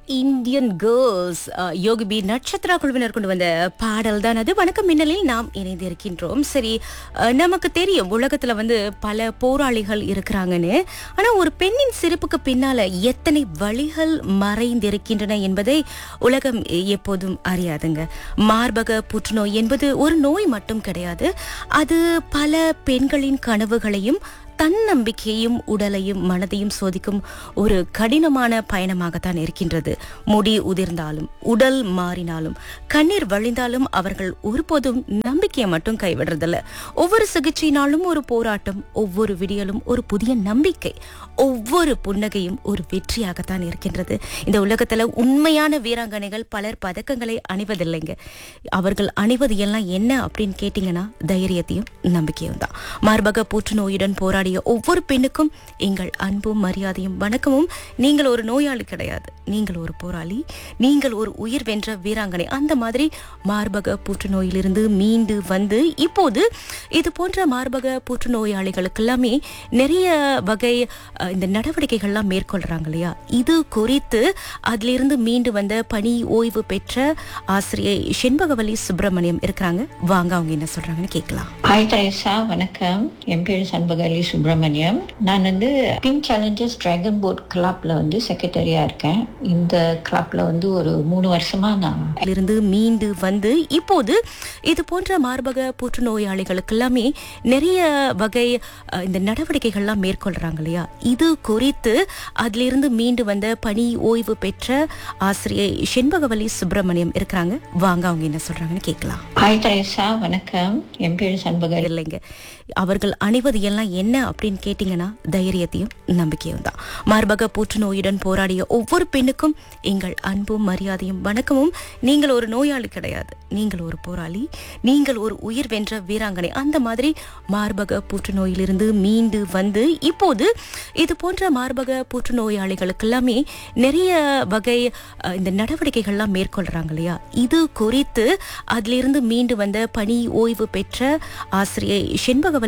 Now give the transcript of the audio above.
Indian girls Yogi B Natchatra குழுவினர் கொண்டு வந்த பாடல் தான் அது வணக்கம் மின்னலில் நாம் இணைந்திருக்கின்றோம் சரி அஹ், நமக்கு தெரியும் உலகத்துல வந்து பல போராளிகள் இருக்கிறாங்கன்னு ஆனா ஒரு பெண்ணின் சிறப்புக்கு பின்னால எத்தனை வழிகள் மறைந்திருக்கின்றன என்பதை உலகம் எப்போதும் அறியாதுங்க மார்பக புற்றுநோய் என்பது ஒரு நோய் மட்டும் கிடையாது அது பல பெண்களின் கனவுகளையும் தன்னம்பிக்கையும் உடலையும் மனதையும் சோதிக்கும் ஒரு கடினமான பயணமாகத்தான் இருக்கின்றது முடி உதிர்ந்தாலும் உடல் மாறினாலும் கண்ணீர் வழிந்தாலும் அவர்கள் ஒருபோதும் நம்பிக்கையை மட்டும் கைவிடுறதில்ல ஒவ்வொரு சிகிச்சையினாலும் ஒரு போராட்டம் ஒவ்வொரு விடியலும் ஒரு புதிய நம்பிக்கை ஒவ்வொரு புன்னகையும் ஒரு வெற்றியாகத்தான் இருக்கின்றது இந்த உலகத்துல உண்மையான வீராங்கனைகள் பலர் பதக்கங்களை அணிவதில்லைங்க அவர்கள் அணிவது எல்லாம் என்ன அப்படின்னு கேட்டீங்கன்னா தைரியத்தையும் நம்பிக்கையும் தான் மார்பக புற்றுநோயுடன் போராடிய ஒவ்வொரு பெண்ணுக்கும் எங்கள் அன்பும் மரியாதையும் வணக்கமும் நீங்கள் ஒரு நோயாளி கிடையாது நீங்கள் ஒரு போராளி நீங்கள் ஒரு உயிர் வென்ற வீராங்கனை அந்த மாதிரி மார்பக புற்றுநோயிலிருந்து மீண்டு வந்து இப்போது இது போன்ற மார்பக புற்றுநோயாளிகளுக்கு எல்லாமே நிறைய வகை அஹ், இந்த நடவடிக்கைகள்லாம் மேற்கொள்றாங்க இல்லையா இது குறித்து அதிலிருந்து மீண்டு வந்த பணி ஓய்வு பெற்ற ஆசிரியை செண்பகவல்லி சுப்பிரமணியம் இருக்கிறாங்க வாங்க அவங்க என்ன சொல்றாங்கன்னு கேட்கலாம் ஹாய் தரேசா வணக்கம் என் பேர் சண்பகலி சுப்பிரமணியம் நான் வந்து பிங்க் சேலஞ்சர்ஸ் டிராகன் போட் கிளப்ல வந்து செக்ரட்டரியா இருக்கேன் இந்த கிளப்ல வந்து ஒரு மூணு வருஷமா நான் இருந்து மீண்டு வந்து இப்போது இது போன்ற மார்பக புற்றுநோயாளிகளுக்கு எல்லாமே நிறைய வகை அஹ், இந்த நடவடிக்கைகள்லாம் மேற்கொள்றாங்க இல்லையா இது குறித்து அதிலிருந்து மீண்டு வந்த பணி ஓய்வு பெற்ற ஆசிரியை செண்பகவல்லி சுப்பிரமணியம் இருக்கிறாங்க வாங்க அவங்க என்ன சொல்றாங்கன்னு கேட்கலாம் ஹாய் தரேசா வணக்கம் என் பேர் சண்பகலி இல்லைங்க அவர்கள் அணிவது எல்லாம் என்ன அப்படின்னு கேட்டீங்கன்னா தைரியத்தையும் நம்பிக்கையும் தான் மார்பக புற்றுநோயுடன் போராடிய ஒவ்வொரு பெண்ணுக்கும் எங்கள் அன்பும் மரியாதையும் வணக்கமும் நீங்கள் ஒரு நோயாளி கிடையாது நீங்கள் ஒரு போராளி நீங்கள் ஒரு உயிர் வென்ற வீராங்கனை அந்த மாதிரி மார்பக புற்றுநோயிலிருந்து மீண்டு வந்து இப்போது இது போன்ற மார்பக புற்றுநோயாளிகளுக்கு எல்லாமே நிறைய வகை அஹ், இந்த நடவடிக்கைகள்லாம் மேற்கொள்றாங்க இல்லையா இது குறித்து அதிலிருந்து மீண்டு வந்த பணி ஓய்வு பெற்ற ஆசிரியை செண்பகவல்லி